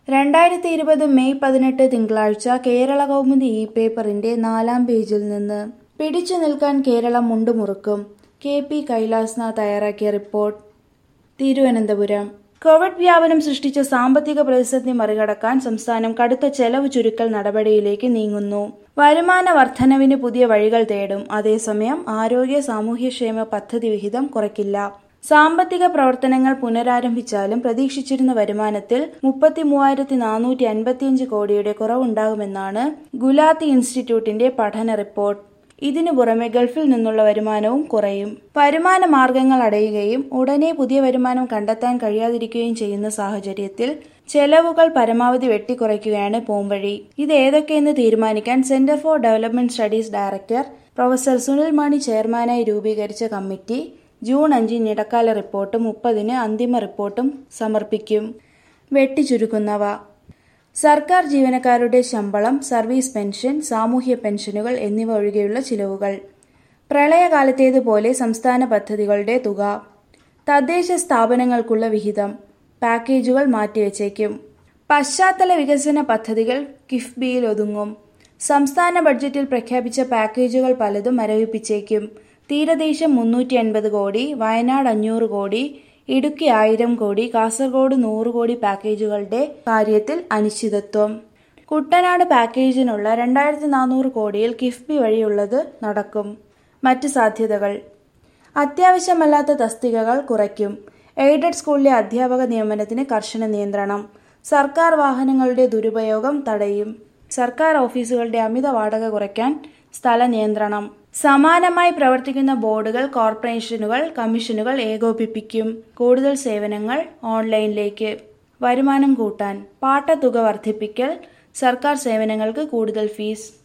രണ്ടായിരത്തി ഇരുപത് മെയ് പതിനെട്ട് തിങ്കളാഴ്ച കേരള കൗമുദി ഇ പേപ്പറിന്റെ നാലാം പേജിൽ നിന്ന് പിടിച്ചു നിൽക്കാൻ കേരളം മുണ്ടുമുറുക്കും കെ പി കൈലാസ്നാഥ് തയ്യാറാക്കിയ റിപ്പോർട്ട് തിരുവനന്തപുരം കോവിഡ് വ്യാപനം സൃഷ്ടിച്ച സാമ്പത്തിക പ്രതിസന്ധി മറികടക്കാൻ സംസ്ഥാനം കടുത്ത ചെലവ് ചുരുക്കൽ നടപടിയിലേക്ക് നീങ്ങുന്നു വരുമാന വർധനവിന് പുതിയ വഴികൾ തേടും അതേസമയം ആരോഗ്യ സാമൂഹ്യക്ഷേമ പദ്ധതി വിഹിതം കുറയ്ക്കില്ല സാമ്പത്തിക പ്രവർത്തനങ്ങൾ പുനരാരംഭിച്ചാലും പ്രതീക്ഷിച്ചിരുന്ന വരുമാനത്തിൽ മുപ്പത്തി മൂവായിരത്തി നാനൂറ്റി അൻപത്തിയഞ്ച് കോടിയുടെ കുറവുണ്ടാകുമെന്നാണ് ഗുലാത്തി ഇൻസ്റ്റിറ്റ്യൂട്ടിന്റെ പഠന റിപ്പോർട്ട് ഇതിനു പുറമെ ഗൾഫിൽ നിന്നുള്ള വരുമാനവും കുറയും വരുമാന മാർഗങ്ങൾ അടയുകയും ഉടനെ പുതിയ വരുമാനം കണ്ടെത്താൻ കഴിയാതിരിക്കുകയും ചെയ്യുന്ന സാഹചര്യത്തിൽ ചെലവുകൾ പരമാവധി വെട്ടിക്കുറയ്ക്കുകയാണ് പോംവഴി ഇത് ഏതൊക്കെയെന്ന് തീരുമാനിക്കാൻ centre for development studies director professor Sunil Mani ചെയർമാനായി രൂപീകരിച്ച കമ്മിറ്റി ജൂൺ അഞ്ചിന് ഇടക്കാല റിപ്പോർട്ടും മുപ്പതിന് അന്തിമ റിപ്പോർട്ടും സമർപ്പിക്കും വെട്ടിച്ചുരുക്കുന്നവ സർക്കാർ ജീവനക്കാരുടെ ശമ്പളം സർവീസ് പെൻഷൻ സാമൂഹ്യ പെൻഷനുകൾ എന്നിവ ഒഴികെയുള്ള ചിലവുകൾ പ്രളയകാലത്തേതുപോലെ സംസ്ഥാന പദ്ധതികളുടെ തുക തദ്ദേശ സ്ഥാപനങ്ങൾക്കുള്ള വിഹിതം പാക്കേജുകൾ മാറ്റിവെച്ചേക്കും പശ്ചാത്തല വികസന പദ്ധതികൾ കിഫ്ബിയിൽ ഒതുങ്ങും സംസ്ഥാന ബഡ്ജറ്റിൽ പ്രഖ്യാപിച്ച പാക്കേജുകൾ പലതും മരവിപ്പിച്ചേക്കും തീരദേശം മുന്നൂറ്റി അൻപത് കോടി വയനാട് അഞ്ഞൂറ് കോടി ഇടുക്കി ആയിരം കോടി കാസർഗോഡ് നൂറ് കോടി പാക്കേജുകളുടെ കാര്യത്തിൽ അനിശ്ചിതത്വം കുട്ടനാട് പാക്കേജിനുള്ള രണ്ടായിരത്തി നാനൂറ് കോടിയിൽ കിഫ്ബി വഴിയുള്ളത് നടക്കും മറ്റ് സാധ്യതകൾ അത്യാവശ്യമല്ലാത്ത തസ്തികകൾ കുറയ്ക്കും എയ്ഡഡ് സ്കൂളിലെ അധ്യാപക നിയമനത്തിന് കർശന നിയന്ത്രണം സർക്കാർ വാഹനങ്ങളുടെ ദുരുപയോഗം തടയും സർക്കാർ ഓഫീസുകളുടെ അമിത വാടക കുറയ്ക്കാൻ സ്ഥല നിയന്ത്രണം സമാനമായി പ്രവർത്തിക്കുന്ന ബോർഡുകൾ കോർപ്പറേഷനുകൾ കമ്മീഷനുകൾ ഏകോപിപ്പിക്കും കൂടുതൽ സേവനങ്ങൾ ഓൺലൈനിലേക്ക് വരുമാനം കൂട്ടാൻ പാട്ടത്തുക വർദ്ധിപ്പിക്കൽ സർക്കാർ സേവനങ്ങൾക്ക് കൂടുതൽ ഫീസ്